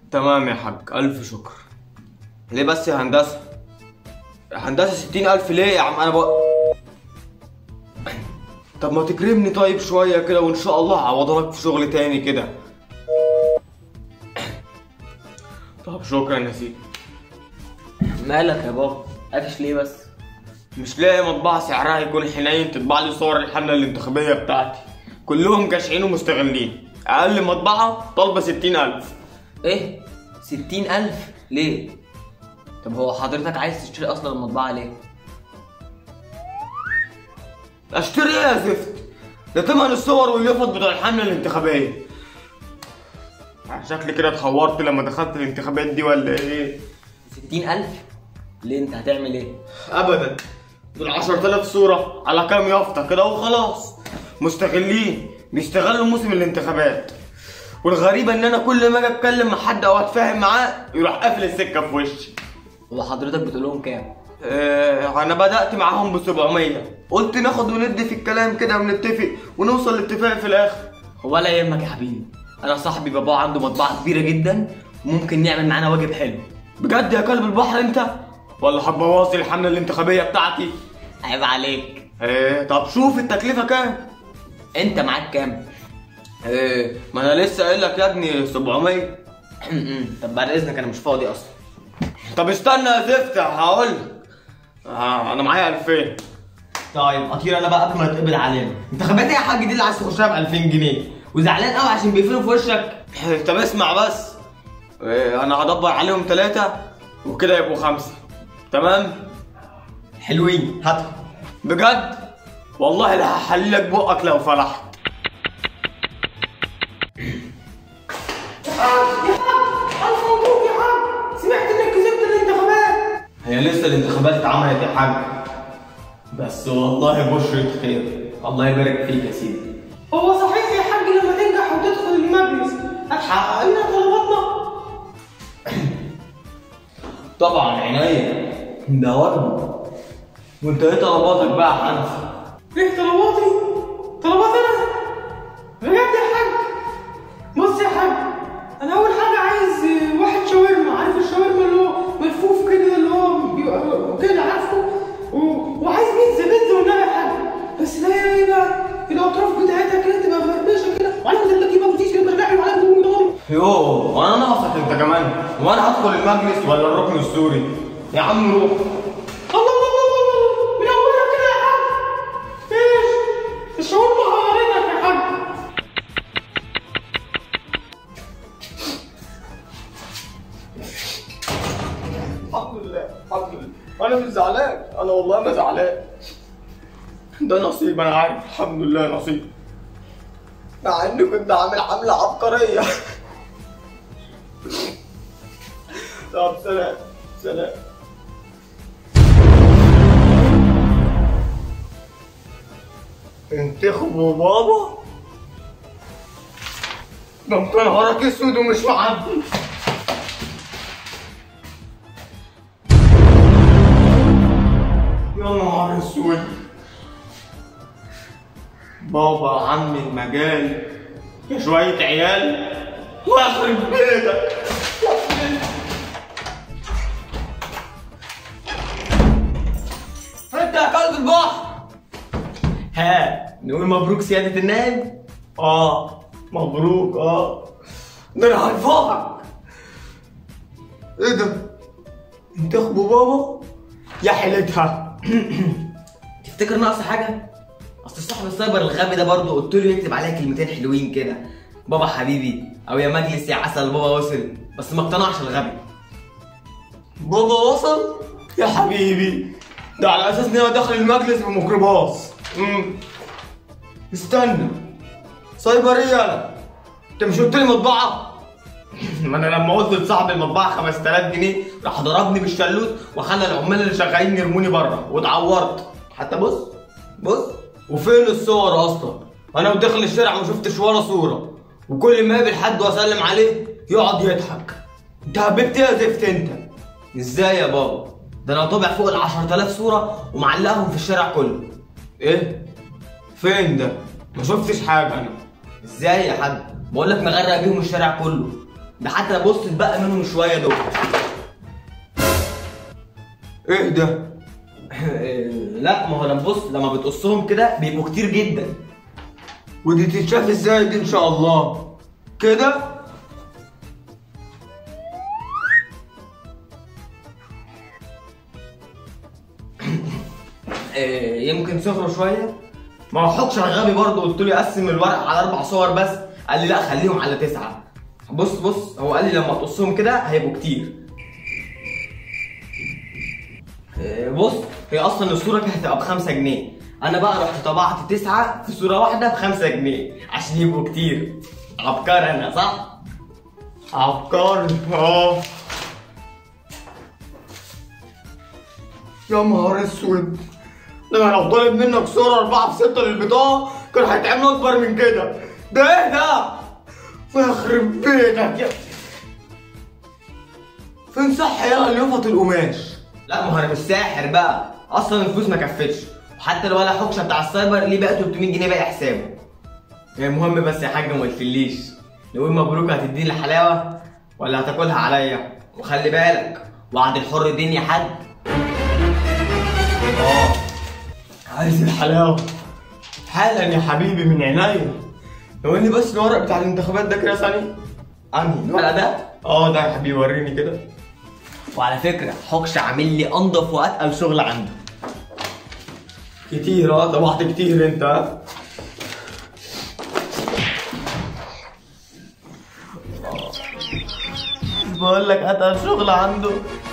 تمام يا حاج الف شكر ليه بس يا هندسه هندسه ستين الف ليه يا عم انا بق... طب ما تكرمني طيب شويه كده وان شاء الله هعوضك في شغل تاني كده طب شكرا يا سيدي مالك يا بابا قافش ليه بس مش لاقي مطبعة سعرها يكون حنين تطبع لي صور الحملة الانتخابية بتاعتي كلهم جشعين ومستغلين أقل مطبعة طالبة ستين ألف ايه ستين الف ليه طب هو حضرتك عايز تشتري اصلا المطبعة ليه أشتري إيه يا زفت؟ ده تمن الصور واليافط بتوع الحملة الانتخابية شكلي كده اتخورت لما دخلت الانتخابات دي ولا إيه؟ ستين الف ليه انت هتعمل ايه أبدا دول 10000 صورة على كام يافطة كده وخلاص مستغلين بيستغلوا موسم الانتخابات والغريبة إن أنا كل ما أجي أتكلم مع حد أو أتفاهم معاه يروح قافل السكة في وشي هو حضرتك بتقول لهم كام آه، انا بدأت معاهم ب 700 قلت ناخد وندي في الكلام كده ونتفق ونوصل لاتفاق في الاخر ولا يهمك يا حبيبي انا صاحبي بابا عنده مطبعة كبيرة جدا وممكن نعمل معانا واجب حلو بجد يا كلب البحر انت ولا هتبوظ لي الحملة الانتخابية بتاعتي عيب عليك ايه طب شوف التكلفة كام انت معاك كام ايه ما انا لسه قايل لك يا ابني 700 طب بعد اذنك انا مش فاضي اصلا طب استنى يا زفت هقول لك آه انا معايا 2000 طيب اطير انا بقى قبل ما تقبض علينا انتخابات ايه يا حاج دي اللي عايز تخشها ب 2000 جنيه وزعلان قوي عشان بيقفلوا في وشك طب اسمع بس إيه انا هدبر عليهم ثلاثة وكده يبقوا خمسة تمام حلوين هاتهم بجد والله لا هحللك بقك لو فلحت سمعت انك كسبت الانتخابات هي لسه الانتخابات اتعملت يا حاج بس والله بشرة خير الله يبارك فيك يا سيدي هو صحيح يا حاج لما تنجح وتدخل المجلس هتحقق لنا طلباتنا طبعا عينيا ده واجب وانت ايه طلباتك بقى يا حنفي ايه طلباتي طلبات انا بجد يا حاج بص يا حاج انا اول حاجه عايز واحد شاورما عارف الشاورما اللي هو ملفوف كده اللي هو بيبقى كده عارفه و- وعايز بيتزا بيتزا والنبي يا حاج بس لا يا ايه بقى الاطراف بتاعتها كده تبقى مفرمشه كده وعليها زبادي بقى وتيجي كده مرجعي وعليها بوم يوه وانا ناقصك انت كمان وانا هدخل المجلس ولا الركن السوري يا عم روح الله الله الله الله من اولها كده يا حاج ايش الشاورما غيرتك يا حاج الحمد لله الحمد لله انا مش زعلان انا والله ما زعلان ده نصيب انا عارف الحمد لله نصيب مع اني كنت عامل حملة عبقرية طب سلام سلام انتخبوا بابا ده انت نهارك اسود ومش معدي يا نهار اسود بابا عم المجال يا شوية عيال واخرب بيتك انت يا كلب البحر ها نقول مبروك سيادة النائب اه مبروك اه ده انا هرفعك ايه ده انتخبوا بابا يا حيلتها تفتكر ناقص حاجة؟ أصل صاحب السايبر الغبي ده برضه قلت له يكتب عليها كلمتين حلوين كده بابا حبيبي أو يا مجلس يا عسل بابا وصل بس ما اقتنعش الغبي بابا وصل يا حبيبي ده على اساس ان انا داخل المجلس بميكروباص امم استنى سايبر ايه انا انت مش قلت لي مطبعه ما انا لما قلت لصاحب المطبعه 5000 جنيه راح ضربني بالشلوت وخلى العمال اللي شغالين يرموني بره واتعورت حتى بص بص وفين الصور اصلا انا داخل الشارع ما شفتش ولا صوره وكل ما اقابل حد واسلم عليه يقعد يضحك انت هببت ايه يا زفت انت ازاي يا بابا؟ ده انا طابع فوق ال 10000 صورة ومعلقهم في الشارع كله ايه فين ده ما شفتش حاجه انا ازاي يا حاج؟ بقول لك مغرق بيهم الشارع كله ده حتى بص اتبقى منهم شويه دول ايه ده؟ لا ما هو لما بص لما بتقصهم كده بيبقوا كتير جدا ودي تتشاف ازاي دي ان شاء الله كده آه، يمكن صغروا شويه ما هو حكش غبي برضه قلت له يقسم الورق على اربع صور بس قال لي لا خليهم على تسعه بص بص هو قال لي لما تقصهم كده هيبقوا كتير آه، بص هي اصلا الصوره كانت هتبقى بخمسة جنيه انا بقى رحت طبعت تسعه في صوره واحده بخمسة جنيه عشان يبقوا كتير عبقري انا صح؟ عبقري اه يا نهار اسود ده انا لو طالب منك صورة أربعة في ستة للبطاقة كان هيتعمل أكبر من كده ده إيه ده؟ يخرب بيتك يا فين صح يا اليوفط القماش؟ لا ما هو انا مش ساحر بقى اصلا الفلوس ما كفتش وحتى الولا حكشه بتاع السايبر ليه بقى 300 جنيه باقي حسابه المهم بس يا حاج ما قلتليش نقول مبروك هتديني الحلاوه ولا هتاكلها عليا وخلي بالك وعد الحر دين يا حاج اه عايز الحلاوة حالا يا حبيبي من عينيا لو اني بس الورق بتاع الانتخابات ده كده ثانية انهي الورق ده اه ده يا حبيبي وريني كده وعلى فكره حكش عامل لي انضف واتقل شغل عنده كتير اه طبعت كتير انت ها؟ بقول لك اتقل شغل عنده